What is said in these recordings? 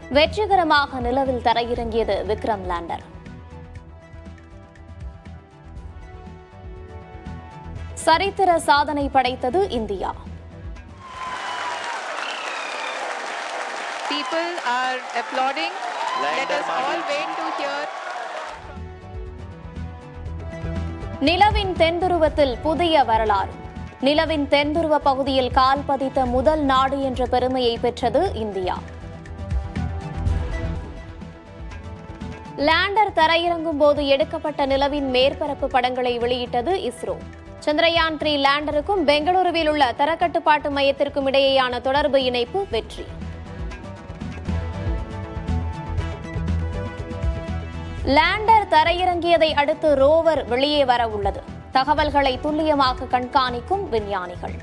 வெற்றிகரமாக நிலவில் தரையிறங்கியது விக்ரம் லேண்டர் சரித்திர சாதனை படைத்தது India People are applauding. Let us all wait to hear. நிலவின் தென்துருவத்தில் புதிய வரலாறு நிலவின் தென்துருவ பகுதியில் கால் பதித்த முதல் நாடு என்ற பெருமையை பெற்றது இந்தியா லேண்டர் தரையிறங்கும் போது எடுக்கப்பட்ட நிலவின் மேற்பரப்பு படங்களை வெளியிட்டது இஸ்ரோ சந்திரயான் த்ரீ லேண்டருக்கும் பெங்களூருவில் உள்ள தரக்கட்டுப்பாட்டு மையத்திற்கும் இடையேயான தொடர்பு இணைப்பு வெற்றி லேண்டர் தரையிறங்கியதை அடுத்து ரோவர் வெளியே வர உள்ளது தகவல்களை துல்லியமாக கண்காணிக்கும் விஞ்ஞானிகள்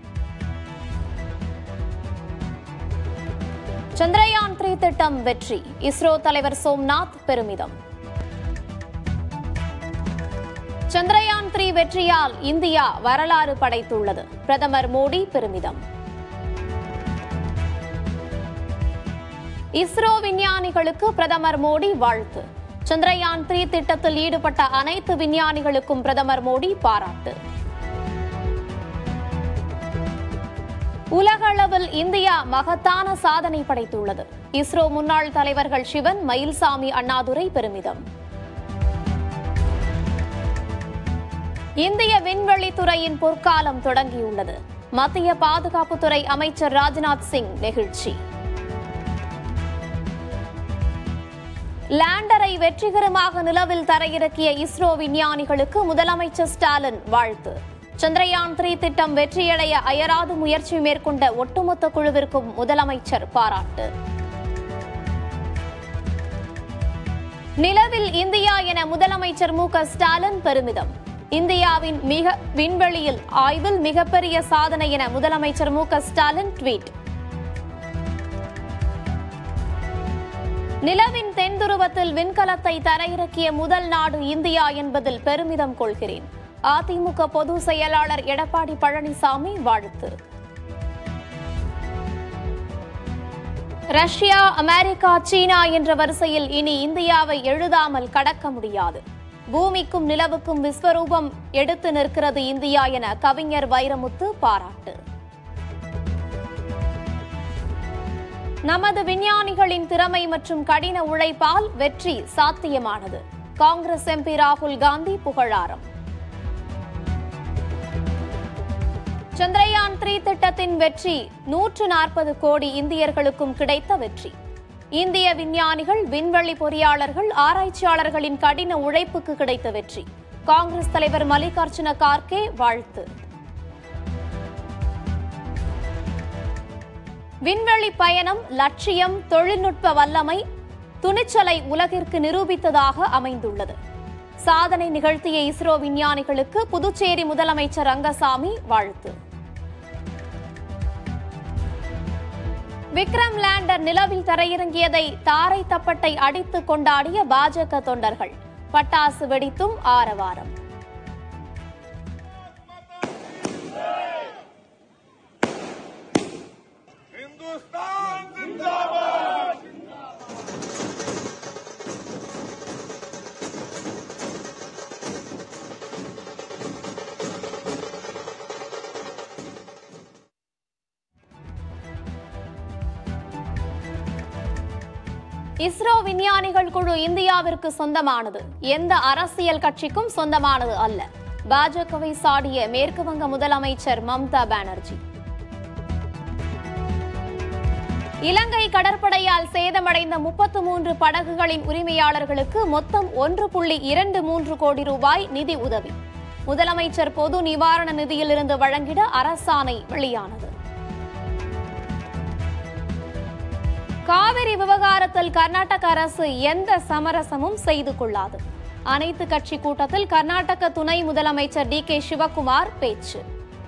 சந்திரயான் த்ரீ திட்டம் வெற்றி இஸ்ரோ தலைவர் சோம்நாத் பெருமிதம் சந்திரயான் த்ரீ வெற்றியால் இந்தியா வரலாறு படைத்துள்ளது பிரதமர் மோடி பெருமிதம் இஸ்ரோ விஞ்ஞானிகளுக்கு பிரதமர் மோடி வாழ்த்து சந்திரயான் த்ரீ திட்டத்தில் ஈடுபட்ட அனைத்து விஞ்ஞானிகளுக்கும் பிரதமர் மோடி பாராட்டு உலக அளவில் இந்தியா மகத்தான சாதனை படைத்துள்ளது இஸ்ரோ முன்னாள் தலைவர்கள் சிவன் மயில்சாமி அண்ணாதுரை பெருமிதம் இந்திய விண்வெளித்துறையின் பொற்காலம் தொடங்கியுள்ளது மத்திய பாதுகாப்புத்துறை அமைச்சர் ராஜ்நாத் சிங் நெகிழ்ச்சி லேண்டரை வெற்றிகரமாக நிலவில் தரையிறக்கிய இஸ்ரோ விஞ்ஞானிகளுக்கு முதலமைச்சர் ஸ்டாலின் வாழ்த்து சந்திரயான் த்ரீ திட்டம் வெற்றியடைய அயராது முயற்சி மேற்கொண்ட ஒட்டுமொத்த குழுவிற்கும் முதலமைச்சர் பாராட்டு நிலவில் இந்தியா என முதலமைச்சர் மு க ஸ்டாலின் பெருமிதம் இந்தியாவின் மிக விண்வெளியில் ஆய்வில் மிகப்பெரிய சாதனை என முதலமைச்சர் மு க ஸ்டாலின் ட்வீட் நிலவின் தென்துருவத்தில் விண்கலத்தை தரையிறக்கிய முதல் நாடு இந்தியா என்பதில் பெருமிதம் கொள்கிறேன் அதிமுக பொதுச் செயலாளர் எடப்பாடி பழனிசாமி வாழ்த்து ரஷ்யா அமெரிக்கா சீனா என்ற வரிசையில் இனி இந்தியாவை எழுதாமல் கடக்க முடியாது பூமிக்கும் நிலவுக்கும் விஸ்வரூபம் எடுத்து நிற்கிறது இந்தியா என கவிஞர் வைரமுத்து பாராட்டு நமது விஞ்ஞானிகளின் திறமை மற்றும் கடின உழைப்பால் வெற்றி சாத்தியமானது காங்கிரஸ் எம்பி ராகுல் காந்தி புகழாரம் சந்திரயான் த்ரீ திட்டத்தின் வெற்றி நூற்று நாற்பது கோடி இந்தியர்களுக்கும் கிடைத்த வெற்றி இந்திய விஞ்ஞானிகள் விண்வெளி பொறியாளர்கள் ஆராய்ச்சியாளர்களின் கடின உழைப்புக்கு கிடைத்த வெற்றி காங்கிரஸ் தலைவர் மல்லிகார்ஜுன கார்கே வாழ்த்து விண்வெளி பயணம் லட்சியம் தொழில்நுட்ப வல்லமை துணிச்சலை உலகிற்கு நிரூபித்ததாக அமைந்துள்ளது சாதனை நிகழ்த்திய இஸ்ரோ விஞ்ஞானிகளுக்கு புதுச்சேரி முதலமைச்சர் ரங்கசாமி வாழ்த்து விக்ரம் லேண்டர் நிலவில் தரையிறங்கியதை தாரை தப்பட்டை அடித்து கொண்டாடிய பாஜக தொண்டர்கள் பட்டாசு வெடித்தும் ஆரவாரம் हिंदुस्तान जिंदाबाद இஸ்ரோ விஞ்ஞானிகள் குழு இந்தியாவிற்கு சொந்தமானது எந்த அரசியல் கட்சிக்கும் சொந்தமானது அல்ல பாஜகவை சாடிய மேற்கு வங்க முதலமைச்சர் மம்தா பானர்ஜி இலங்கை கடற்படையால் சேதமடைந்த முப்பத்து மூன்று படகுகளின் உரிமையாளர்களுக்கு மொத்தம் ஒன்று புள்ளி இரண்டு மூன்று கோடி ரூபாய் நிதி உதவி முதலமைச்சர் பொது நிவாரண நிதியிலிருந்து வழங்கிட அரசாணை வெளியானது காவிரி விவகாரத்தில் கர்நாடக அரசு எந்த சமரசமும் செய்து கொள்ளாது அனைத்து கட்சி கூட்டத்தில் கர்நாடக துணை முதலமைச்சர் டி கே சிவகுமார் பேச்சு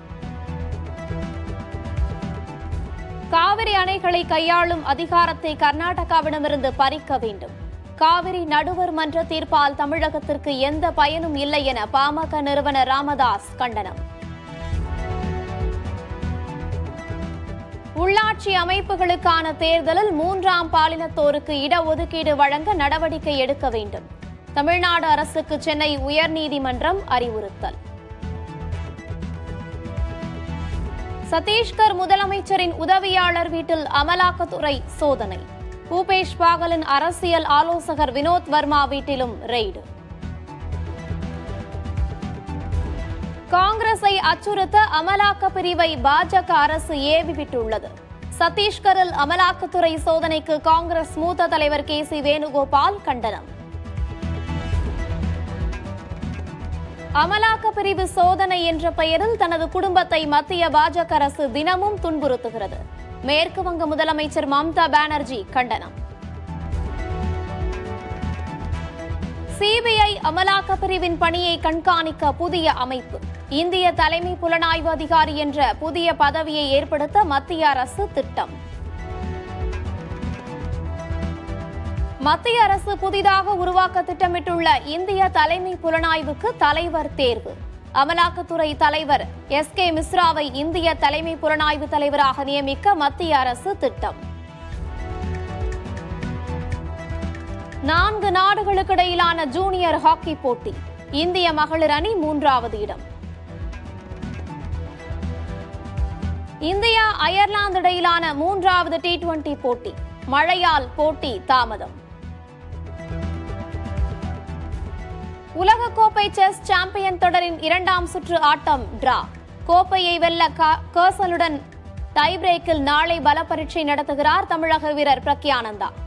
காவிரி அணைகளை கையாளும் அதிகாரத்தை கர்நாடகாவிடமிருந்து பறிக்க வேண்டும் காவிரி நடுவர் மன்ற தீர்ப்பால் தமிழகத்திற்கு எந்த பயனும் இல்லை என பாமக நிறுவனர் ராமதாஸ் கண்டனம் உள்ளாட்சி அமைப்புகளுக்கான தேர்தலில் மூன்றாம் பாலினத்தோருக்கு இடஒதுக்கீடு வழங்க நடவடிக்கை எடுக்க வேண்டும் தமிழ்நாடு அரசுக்கு சென்னை உயர்நீதிமன்றம் அறிவுறுத்தல் சத்தீஸ்கர் முதலமைச்சரின் உதவியாளர் வீட்டில் அமலாக்கத்துறை சோதனை பூபேஷ் பாகலின் அரசியல் ஆலோசகர் வினோத் வர்மா வீட்டிலும் ரெய்டு காங்கிரஸை அச்சுறுத்த அமலாக்க பிரிவை பாஜக அரசு ஏவிவிட்டுள்ளது சத்தீஸ்கரில் அமலாக்கத்துறை சோதனைக்கு காங்கிரஸ் மூத்த தலைவர் கே சி வேணுகோபால் கண்டனம் அமலாக்க பிரிவு சோதனை என்ற பெயரில் தனது குடும்பத்தை மத்திய பாஜக அரசு தினமும் துன்புறுத்துகிறது மேற்கு வங்க முதலமைச்சர் மம்தா பானர்ஜி கண்டனம் சிபிஐ அமலாக்க பிரிவின் பணியை கண்காணிக்க புதிய அமைப்பு இந்திய தலைமை புலனாய்வு அதிகாரி என்ற புதிய பதவியை ஏற்படுத்த மத்திய அரசு திட்டம் மத்திய அரசு புதிதாக உருவாக்க திட்டமிட்டுள்ள இந்திய தலைமை புலனாய்வுக்கு தலைவர் தேர்வு அமலாக்கத்துறை தலைவர் எஸ் கே மிஸ்ராவை இந்திய தலைமை புலனாய்வு தலைவராக நியமிக்க மத்திய அரசு திட்டம் நான்கு நாடுகளுக்கிடையிலான ஜூனியர் ஹாக்கி போட்டி இந்திய மகளிர் அணி மூன்றாவது இடம் இந்தியா அயர்லாந்து இடையிலான மூன்றாவது டி டுவெண்டி போட்டி மழையால் போட்டி தாமதம் உலகக்கோப்பை செஸ் சாம்பியன் தொடரின் இரண்டாம் சுற்று ஆட்டம் டிரா கோப்பையை வெல்ல கர்சலுடன் டை பிரேக்கில் நாளை பல பரீட்சை நடத்துகிறார் தமிழக வீரர் பிரக்யானந்தா